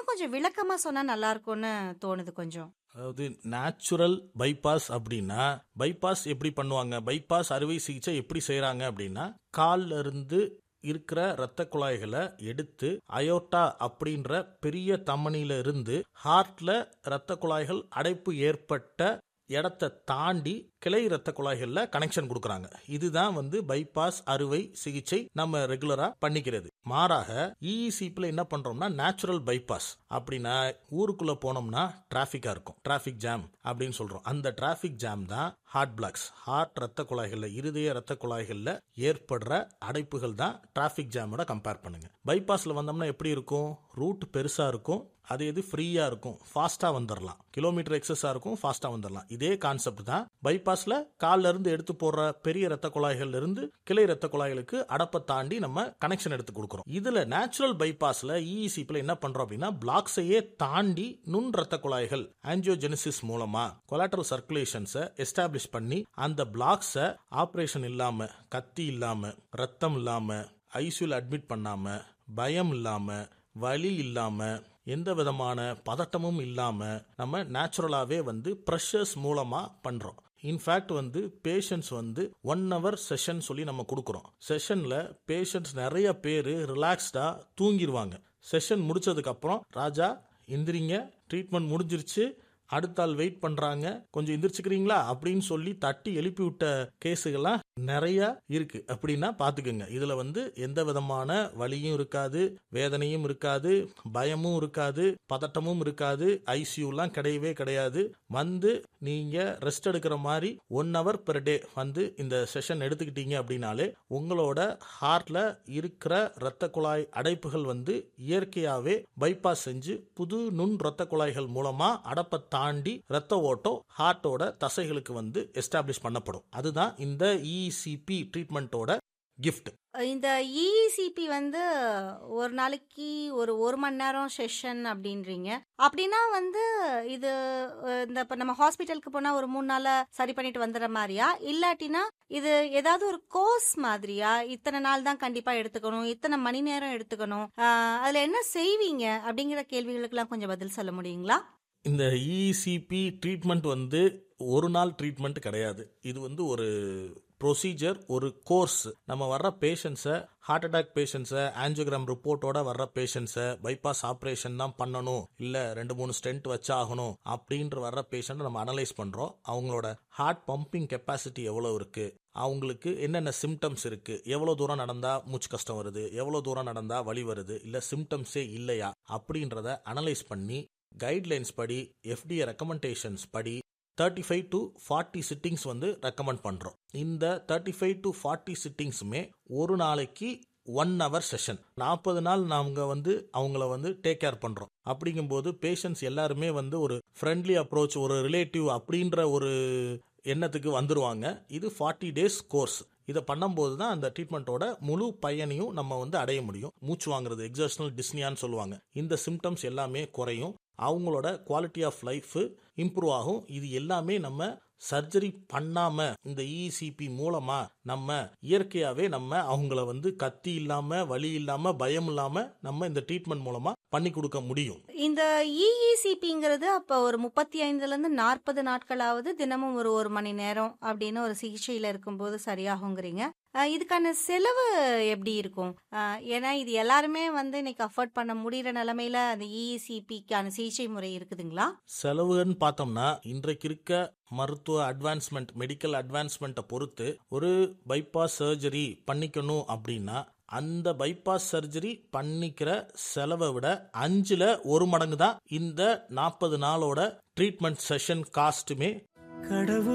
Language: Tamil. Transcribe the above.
இன்னும் கொஞ்சம் விளக்கமா சொன்னா நல்லா இருக்கும்னு தோணுது கொஞ்சம் அதாவது நேச்சுரல் பைபாஸ் அப்படின்னா பைபாஸ் எப்படி பண்ணுவாங்க பைபாஸ் அறுவை சிகிச்சை எப்படி செய்றாங்க அப்படின்னா கால்ல இருந்து இருக்கிற இரத்த குழாய்களை எடுத்து அயோட்டா அப்படின்ற பெரிய தமனியில இருந்து ஹார்ட்ல இரத்த குழாய்கள் அடைப்பு ஏற்பட்ட இடத்தை தாண்டி கிளை இரத்த குழாய்கள்ல கனெக்ஷன் கொடுக்கறாங்க இதுதான் வந்து பைபாஸ் அறுவை சிகிச்சை நம்ம ரெகுலரா பண்ணிக்கிறது மாறாக இஇசிபில என்ன பண்றோம்னா நேச்சுரல் பைபாஸ் அப்படின்னா ஊருக்குள்ள போனோம்னா டிராஃபிக்கா இருக்கும் டிராஃபிக் ஜாம் அப்படின்னு சொல்றோம் அந்த டிராஃபிக் ஜாம் தான் ஹார்ட் பிளாக்ஸ் ஹார்ட் ரத்த குழாய்கள்ல இருதய ரத்த குழாய்கள்ல ஏற்படுற அடைப்புகள் தான் டிராஃபிக் ஜாமோட கம்பேர் பண்ணுங்க பைபாஸ்ல வந்தோம்னா எப்படி இருக்கும் ரூட் பெருசா இருக்கும் அது எது ஃப்ரீயா இருக்கும் ஃபாஸ்டா வந்துடலாம் கிலோமீட்டர் எக்ஸஸா இருக்கும் ஃபாஸ்டா வந்துடலாம் இதே கான்செப்ட் தான் பைபாஸ்ல கால்ல இருந்து எடுத்து போடுற பெரிய ரத்த குழாய்கள்ல இருந்து கிளை ரத்த குழாய்களுக்கு அடப்பை தாண்டி நம்ம கனெக்ஷன் எடுத்து கொடுக்குறோம் இதுல நேச்சுரல் பைபாஸ்ல இஇசிபில என்ன பண்றோம் அப்படின்னா பிளாக்ஸையே தாண்டி நுண் ரத்த குழாய்கள் ஆன்ஜியோஜெனிசிஸ் மூலமா கொலாட்ரல் சர்க்குலேஷன்ஸை எஸ்டாப்ளிஷ் பண்ணி அந்த பிளாக்ஸை ஆப்ரேஷன் இல்லாம கத்தி இல்லாம ரத்தம் இல்லாம ஐசியூல அட்மிட் பண்ணாம பயம் இல்லாம வலி இல்லாம எந்த விதமான பதட்டமும் இல்லாம நம்ம நேச்சுரலாவே வந்து ப்ரெஷர்ஸ் மூலமா பண்றோம் இன்ஃபேக்ட் வந்து பேஷண்ட்ஸ் வந்து ஒன் ஹவர் செஷன் சொல்லி நம்ம கொடுக்குறோம் செஷன்ல பேஷண்ட்ஸ் நிறைய பேர் ரிலாக்ஸ்டா தூங்கிடுவாங்க செஷன் முடிச்சதுக்கு அப்புறம் ராஜா எந்திரிங்க ட்ரீட்மெண்ட் முடிஞ்சிருச்சு அடுத்த ஆள் வெயிட் பண்றாங்க கொஞ்சம் எந்திரிச்சுக்கிறீங்களா அப்படின்னு சொல்லி தட்டி எழுப்பி விட்ட கேஸுகள்லாம் நிறைய இருக்கு அப்படின்னா பாத்துக்கோங்க இதுல வந்து எந்த விதமான வலியும் இருக்காது வேதனையும் இருக்காது பயமும் இருக்காது பதட்டமும் இருக்காது ஐசியூலாம் கிடையவே கிடையாது வந்து நீங்க ரெஸ்ட் எடுக்கிற மாதிரி ஒன் ஹவர் பெர் டே வந்து இந்த செஷன் எடுத்துக்கிட்டீங்க அப்படின்னாலே உங்களோட ஹார்ட்ல இருக்கிற இரத்த குழாய் அடைப்புகள் வந்து இயற்கையாவே பைபாஸ் செஞ்சு புது நுண் இரத்த குழாய்கள் மூலமா அடப்பை தாண்டி ரத்த ஓட்டம் ஹார்ட்டோட தசைகளுக்கு வந்து எஸ்டாப்ளிஷ் பண்ணப்படும் அதுதான் இந்த இசிபி ட்ரீட்மெண்ட்டோட கிஃப்ட் இந்த இஇசிபி வந்து ஒரு நாளைக்கு ஒரு ஒரு மணி நேரம் செஷன் அப்படின்றீங்க அப்படின்னா வந்து இது அஹ், இந்த இப்போ நம்ம ஹாஸ்பிட்டலுக்கு போனால் ஒரு மூணு நாளில் சரி பண்ணிட்டு வந்துடுற மாதிரியா இல்லாட்டினா இது ஏதாவது ஒரு கோர்ஸ் மாதிரியா இத்தனை நாள் தான் கண்டிப்பாக எடுத்துக்கணும் இத்தனை மணி நேரம் எடுத்துக்கணும் ஆஹ், அதுல என்ன செய்வீங்க அப்படிங்கிற கேள்விகளுக்கெல்லாம் கொஞ்சம் பதில் சொல்ல முடியுங்களா இந்த இசிபி ட்ரீட்மெண்ட் வந்து ஒரு நாள் ட்ரீட்மெண்ட் கிடையாது இது வந்து ஒரு ப்ரொசீஜர் ஒரு கோர்ஸ் நம்ம வர்ற பேஷண்ட்ஸை ஹார்ட் அட்டாக் பேஷண்ட்ஸை ஆன்ஜியோகிராம் ரிப்போர்ட்டோட வர்ற பேஷண்ட்ஸை பைபாஸ் ஆப்ரேஷன் தான் பண்ணணும் இல்லை ரெண்டு மூணு ஸ்டென்ட் வச்சாகணும் அப்படின்ற வர்ற பேஷண்ட்டை நம்ம அனலைஸ் பண்ணுறோம் அவங்களோட ஹார்ட் பம்பிங் கெப்பாசிட்டி எவ்வளோ இருக்கு அவங்களுக்கு என்னென்ன சிம்டம்ஸ் இருக்கு எவ்வளோ தூரம் நடந்தா மூச்சு கஷ்டம் வருது எவ்வளோ தூரம் நடந்தா வலி வருது இல்லை சிம்டம்ஸே இல்லையா அப்படின்றத அனலைஸ் பண்ணி கைட்லைன்ஸ் படி எஃப்டிஏ ரெக்கமெண்டேஷன்ஸ் படி thirty five to forty sittings வந்து ரெக்கமெண்ட் பண்ணுறோம் இந்த தேர்ட்டி ஃபைவ் டு ஃபார்ட்டி சிட்டிங்ஸுமே ஒரு நாளைக்கு ஒன் ஹவர் செஷன் நாற்பது நாள் நாங்கள் வந்து அவங்கள வந்து டேக் கேர் பண்ணுறோம் அப்படிங்கும்போது பேஷண்ட்ஸ் எல்லாருமே வந்து ஒரு ஃப்ரெண்ட்லி அப்ரோச் ஒரு ரிலேட்டிவ் அப்படின்ற ஒரு எண்ணத்துக்கு வந்துருவாங்க இது ஃபார்ட்டி டேஸ் கோர்ஸ் இதை பண்ணும்போது தான் அந்த ட்ரீட்மெண்ட்டோட முழு பயனையும் நம்ம வந்து அடைய முடியும் மூச்சு வாங்குறது எக்ஸர்ஷனல் டிஸ்னியான்னு சொல்லுவாங்க இந்த சிம்டம்ஸ் எல்லாமே குறையும் அவங்களோட குவாலிட்டி ஆஃப் லைஃப் இம்ப்ரூவ் ஆகும் இது எல்லாமே நம்ம சர்ஜரி பண்ணாம இந்த இசிபி மூலமா நம்ம இயற்கையாவே நம்ம அவங்கள வந்து கத்தி இல்லாம வலி இல்லாம பயம் இல்லாம நம்ம இந்த ட்ரீட்மெண்ட் மூலமா பண்ணி கொடுக்க முடியும் இந்த இஇசிபிங்கிறது அப்போ ஒரு முப்பத்தி ஐந்துல இருந்து நாற்பது நாட்களாவது தினமும் ஒரு ஒரு மணி நேரம் அப்படின்னு ஒரு சிகிச்சையில இருக்கும்போது சரியாகுங்கிறீங்க அஹ் இதுக்கான செலவு எப்படி இருக்கும் அஹ் ஏன்னா இது எல்லாருமே வந்து இன்னைக்கு அஃபோர்ட் பண்ண முடியற நிலைமையில அந்த இஇசிபிக்கான சிகிச்சை முறை இருக்குதுங்களா செலவுன்னு பார்த்தோம்னா இன்றைக்கு இருக்க மருத்துவ அட்வான்ஸ்மெண்ட் மெடிக்கல் அட்வான்ஸ்மெண்ட்டை பொறுத்து ஒரு பைபாஸ் சர்ஜரி பண்ணிக்கணும் அப்படின்னா அந்த பைபாஸ் சர்ஜரி பண்ணிக்கிற செலவை விட அஞ்சுல ஒரு மடங்கு தான் இந்த நாற்பது நாளோட ட்ரீட்மெண்ட் செஷன் காஸ்ட்டுமே கடவுள்